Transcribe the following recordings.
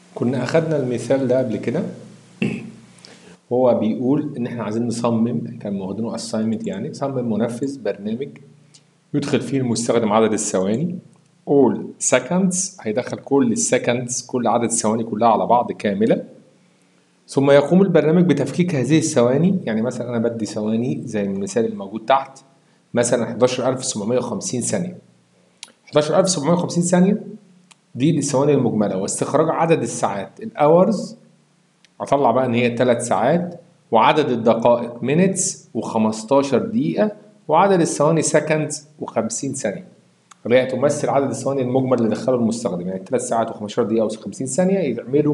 كنا أخدنا المثال ده قبل كده هو بيقول إن إحنا عايزين نصمم كان واخدينه assignment يعني نصمم منفذ برنامج يدخل فيه المستخدم عدد الثواني all seconds هيدخل كل السكندز كل عدد الثواني كلها على بعض كاملة ثم يقوم البرنامج بتفكيك هذه الثواني يعني مثلا أنا بدي ثواني زي المثال الموجود تحت مثلا 11750 ثانية 11750 ثانية دي الثواني المجملة واستخراج عدد الساعات الأورز أطلع بقى إن هي 3 ساعات وعدد الدقائق minutes و15 دقيقة وعدد الثواني seconds و50 ثانية اللي هي تمثل عدد الثواني المجمل اللي دخله المستخدم يعني 3 ساعات و15 دقيقة و50 ثانية يعملوا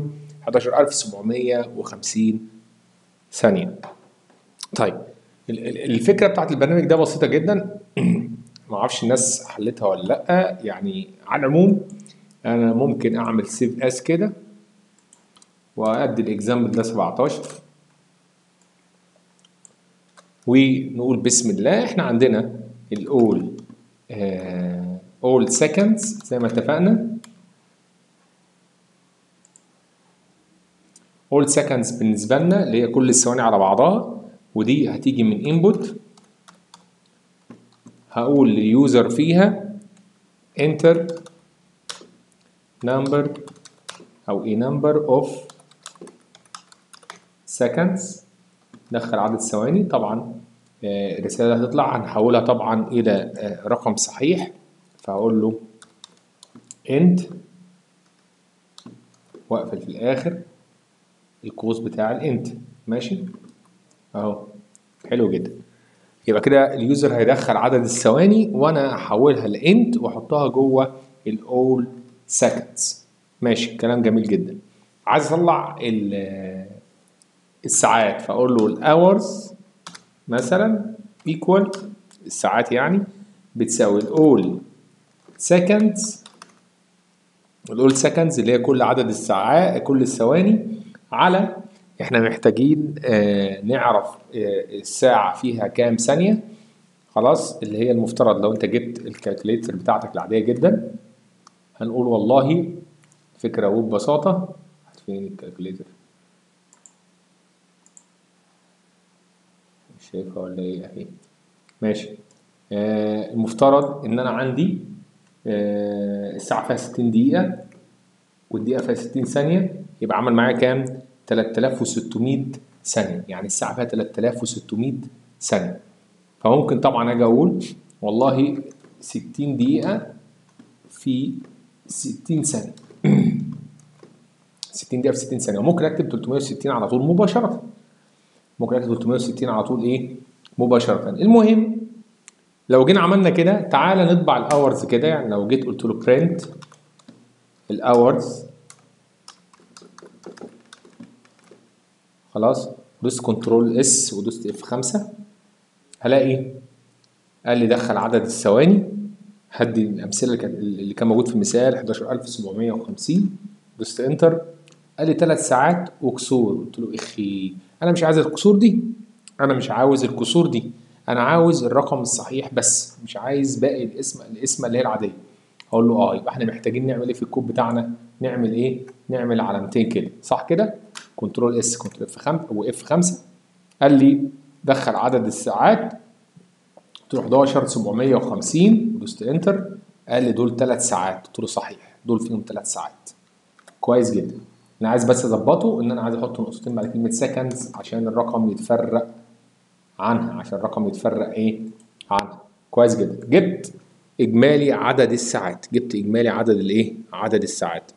11750 ثانية طيب الفكرة بتاعت البرنامج ده بسيطة جدا ما اعرفش الناس حلتها ولا لا يعني على العموم انا ممكن اعمل سيف اس كده وادي الاكزامبل ده 17 ونقول بسم الله احنا عندنا الاول اول سكندز زي ما اتفقنا اول سكندز بالنسبه لنا اللي هي كل الثواني على بعضها ودي هتيجي من انبوت هقول لليوزر فيها enter number او a number of seconds دخل عدد ثواني طبعا الرسالة هتطلع هنحولها طبعا إلى رقم صحيح فهقول له end واقفل في الآخر القوس بتاع الانت ماشي اهو حلو جدا يبقى كده اليوزر هيدخل عدد الثواني وانا هحولها لانت واحطها جوه الاول سكندز ماشي كلام جميل جدا عايز اطلع الساعات فاقول له الاورز مثلا ايكوال الساعات يعني بتساوي الاول سكندز الاول سكندز اللي هي كل عدد الساعات كل الثواني على احنا محتاجين آه نعرف آه الساعة فيها كام ثانية خلاص اللي هي المفترض لو انت جبت الكالكوليتر بتاعتك العادية جدا هنقول والله فكرة وببساطة فين الكالكوليتر مش شايفها ولا ايه اهي ماشي آه المفترض ان انا عندي الساعة فيها 60 دقيقة والدقيقة فيها 60 ثانية يبقى عمل معايا كام؟ 3600 ثانية يعني الساعة فيها 3600 ثانية فممكن طبعا اجي اقول والله 60 دقيقة في 60 ثانية 60 دقيقة في 60 ثانية وممكن اكتب 360 على طول مباشرة ممكن اكتب 360 على طول ايه؟ مباشرة المهم لو جينا عملنا كده تعالى نطبع الاورز كده يعني لو جيت قلت له برنت الاورز خلاص دوست كنترول اس ودوست اف 5 هلاقي قال لي دخل عدد الثواني هدي الامثله اللي كان موجود في المثال 11750 دوست انتر قال لي 3 ساعات وكسور قلت له اخي انا مش عايز الكسور دي انا مش عاوز الكسور دي انا عاوز الرقم الصحيح بس مش عايز باقي الاسم الاسم اللي هي العاديه اقول له اه يبقى احنا محتاجين نعمل ايه في الكود بتاعنا نعمل ايه نعمل علامتين كده صح كده كنترول اس كنترول اف 5 واف 5 قال لي دخل عدد الساعات قلت له 11 750 ودوست انتر قال لي دول 3 ساعات قلت له صحيح دول فيهم 3 ساعات كويس جدا انا عايز بس اظبطه ان انا عايز احط نقطتين بعد كلمه سكندز عشان الرقم يتفرق عنها عشان الرقم يتفرق ايه عنها كويس جدا جبت اجمالي عدد الساعات جبت اجمالي عدد الايه عدد الساعات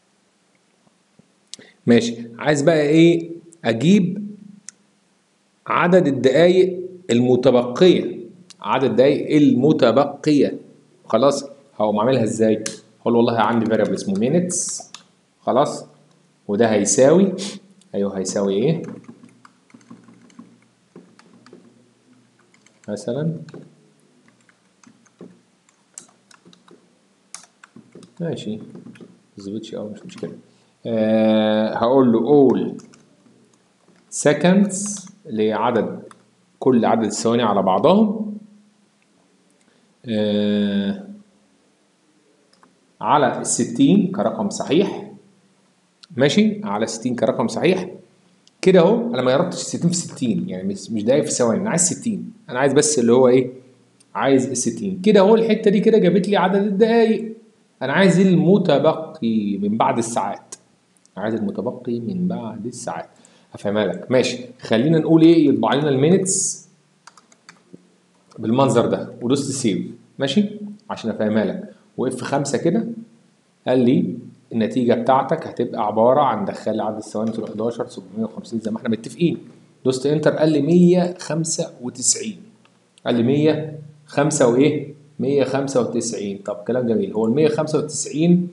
ماشي عايز بقى ايه اجيب عدد الدقايق المتبقيه عدد الدقايق المتبقيه خلاص هقوم عاملها ازاي هقول والله عندي فاريبل اسمه minutes خلاص وده هيساوي ايوه هيساوي ايه مثلا ماشي مظبوطش أوي مش مشكلة أه هقول له all seconds اللي هي عدد كل عدد الثواني على بعضهم أه على الستين كرقم صحيح ماشي على 60 كرقم صحيح كده اهو انا ما جربتش 60 في 60 يعني مش مش دقايق في ثواني انا عايز 60 انا عايز بس اللي هو ايه عايز ال 60 كده اهو الحته دي كده جابت لي عدد الدقايق انا عايز المتبقي من بعد الساعات عايز المتبقي من بعد الساعات هفهمها لك ماشي خلينا نقول ايه يطبع لنا المينتس بالمنظر ده ودوست سيف ماشي عشان افهمها لك واف 5 كده قال لي النتيجه بتاعتك هتبقى عباره عن دخل لي عدد الثواني في 11 750 زي ما احنا متفقين دوست انتر قال لي 195 قال لي 105 وايه 195 طب كلام جميل هو ال 195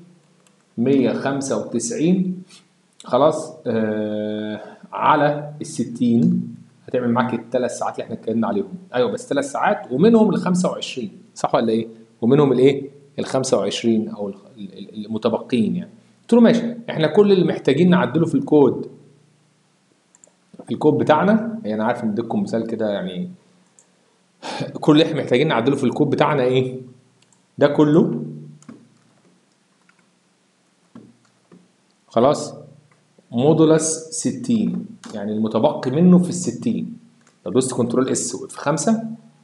195 خلاص آه على ال 60 هتعمل معاك الثلاث ساعات اللي احنا اتكلمنا عليهم ايوه بس ثلاث ساعات ومنهم ال 25 صح ولا ايه؟ ومنهم الايه؟ ال 25 او ال- ال- المتبقين يعني قلت له ماشي احنا كل اللي محتاجين نعدله في الكود في الكود بتاعنا يعني انا عارف ان اديكم مثال كده يعني كل اللي احنا محتاجين نعدله في الكود بتاعنا ايه؟ ده كله خلاص مودولس 60 يعني المتبقي منه في ال 60 لو دوست كنترول اس في 5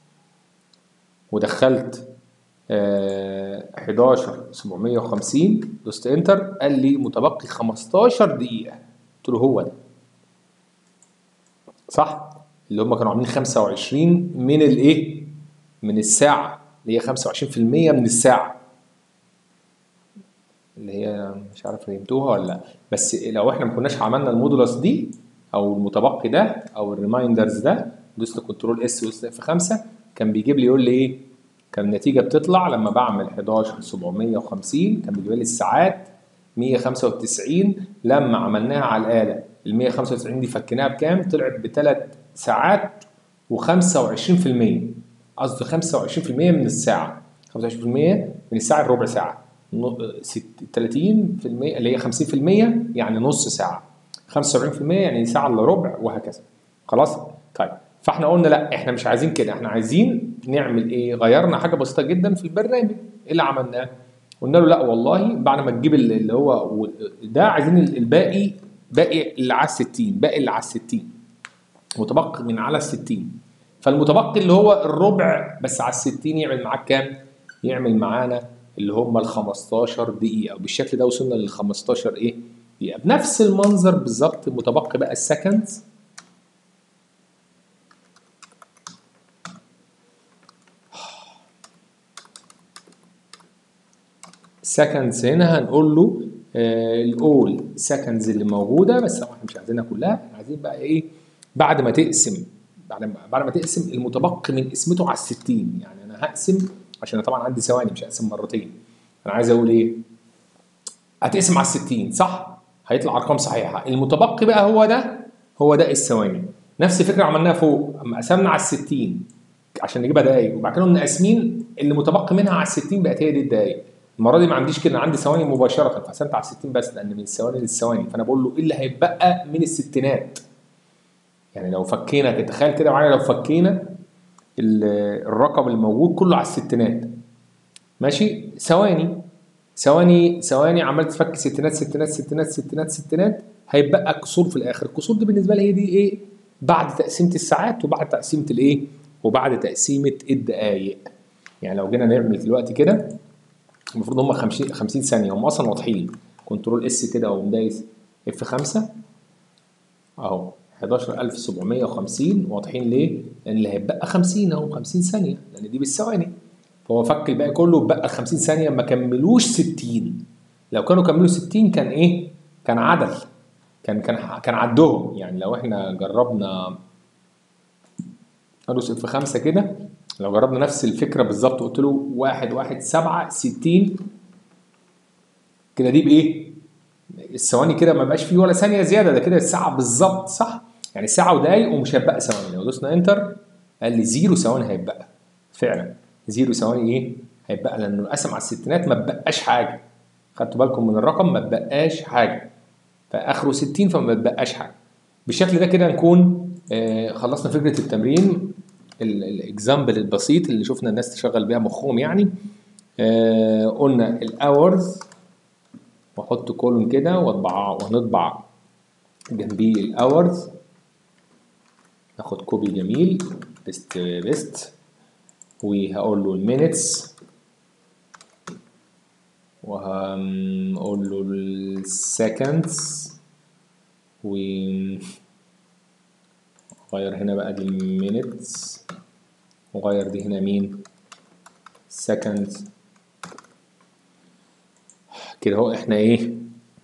ودخلت آه 11 750 دوست انتر قال لي متبقي 15 دقيقة قلت له هو ده صح اللي هم كانوا عاملين 25 من الايه من الساعة اللي هي 25% من الساعة اللي هي مش عارف فهمتوها ولا لا بس لو احنا ما كناش عملنا المودولس دي او المتبقي ده او الريمايندرز ده دوست كنترول اس ودوست اف 5 كان بيجيب لي يقول لي ايه كان النتيجه بتطلع لما بعمل 11 750 كان بيجيب لي الساعات 195 لما عملناها على الاله ال 195 دي فكيناها بكام؟ طلعت بثلاث ساعات و25% قصدي 25% من الساعه 25% من الساعه الربع ساعه نو- ست- 30% اللي هي 50% يعني نص ساعه 75% يعني ساعه الا ربع وهكذا خلاص طيب فاحنا قلنا لا احنا مش عايزين كده احنا عايزين نعمل ايه غيرنا حاجه بسيطه جدا في البرنامج ايه اللي عملناه قلنا له لا والله بعد ما تجيب ال- اللي هو ده عايزين ال- الباقي باقي اللي على ال 60 باقي اللي على ال 60 متبقي من على ال 60 فالمتبقي اللي هو الربع بس على ال 60 يعمل معاك كام؟ يعمل معانا اللي هم ال 15 دقيقة وبالشكل ده وصلنا لل 15 ايه؟ دقيقة بنفس المنظر بالظبط متبقي بقى السكندز سكندز هنا هنقول له الاول سكندز اللي موجوده بس طبعا احنا مش عايزينها كلها احنا عايزين بقى ايه بعد ما تقسم بعد ما بعد ما تقسم المتبقي من قسمته على ال 60 يعني انا هقسم عشان أنا طبعا عندي ثواني مش هقسم مرتين انا عايز اقول ايه هتقسم على ال 60 صح هيطلع ارقام صحيحه المتبقي بقى هو ده هو ده الثواني نفس الفكره عملناها فوق اما قسمنا على ال 60 عشان نجيبها دقايق وبعد كده قمنا قاسمين اللي متبقي منها على ال 60 بقت هي دي الدقايق المره دي ما عنديش كده أنا عندي ثواني مباشره فقسمت على 60 بس لان من الثواني للثواني فانا بقول له ايه اللي هيتبقى من الستينات يعني لو فكينا كده تخيل كده معايا لو فكينا ال- الرقم الموجود كله على الستينات ماشي ثواني ثواني ثواني عمال تفك ستينات ستينات ستينات ستينات ستينات هيبقى كسور في الاخر الكسور دي بالنسبه لي هي دي ايه بعد تقسيمه الساعات وبعد تقسيمه الايه وبعد تقسيمه الدقائق يعني لو جينا نعمل دلوقتي كده المفروض هم 50 50 ثانيه هم اصلا واضحين كنترول اس كده او دايس اف 5 اهو 11750 واضحين ليه؟ لان اللي هيتبقى 50 اهو 50 ثانيه لان دي بالثواني فهو فك الباقي كله بقى 50 ثانيه ما كملوش 60 لو كانوا كملوا 60 كان ايه؟ كان عدل كان كان كان عدهم يعني لو احنا جربنا ادوس اف 5 كده لو جربنا نفس الفكره بالظبط قلت له 1 1 7 60 كده دي بايه؟ الثواني كده ما بقاش فيه ولا ثانيه زياده ده كده الساعه بالظبط صح؟ يعني ساعه ودقايق ومش هيبقى ثواني لو دوسنا انتر قال لي زيرو ثواني هيبقى فعلا زيرو ثواني ايه؟ هيبقى لانه قسم على الستينات ما بقاش حاجه خدتوا بالكم من الرقم ما بقاش حاجه فاخره 60 فما بقاش حاجه بالشكل ده كده نكون آه خلصنا فكره التمرين الاكزامبل البسيط اللي شفنا الناس تشغل بيها مخهم يعني آه قلنا الاورز واحط كولون كده واطبع ونطبع جنبيه الاورز ناخد كوبي جميل بيست بيست وهقول له المينتس وهقول له السكندز و غير هنا بقى دي المينتس وغير دي هنا مين seconds كده اهو احنا ايه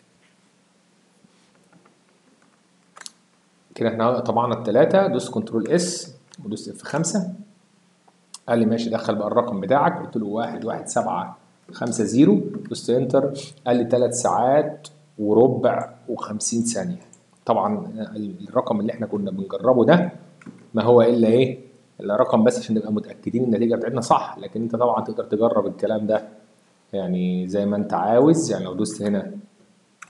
كده احنا طبعنا التلاتة دوست كنترول اس ودوست اف خمسة قال لي ماشي دخل بقى الرقم بتاعك قلت له واحد واحد سبعة خمسة زيرو دوست انتر قال لي تلات ساعات وربع وخمسين ثانية طبعا الرقم اللي احنا كنا بنجربه ده ما هو الا ايه الا رقم بس عشان نبقى متاكدين النتيجه بتاعتنا صح لكن انت طبعا تقدر تجرب الكلام ده يعني زي ما انت عاوز يعني لو دوست هنا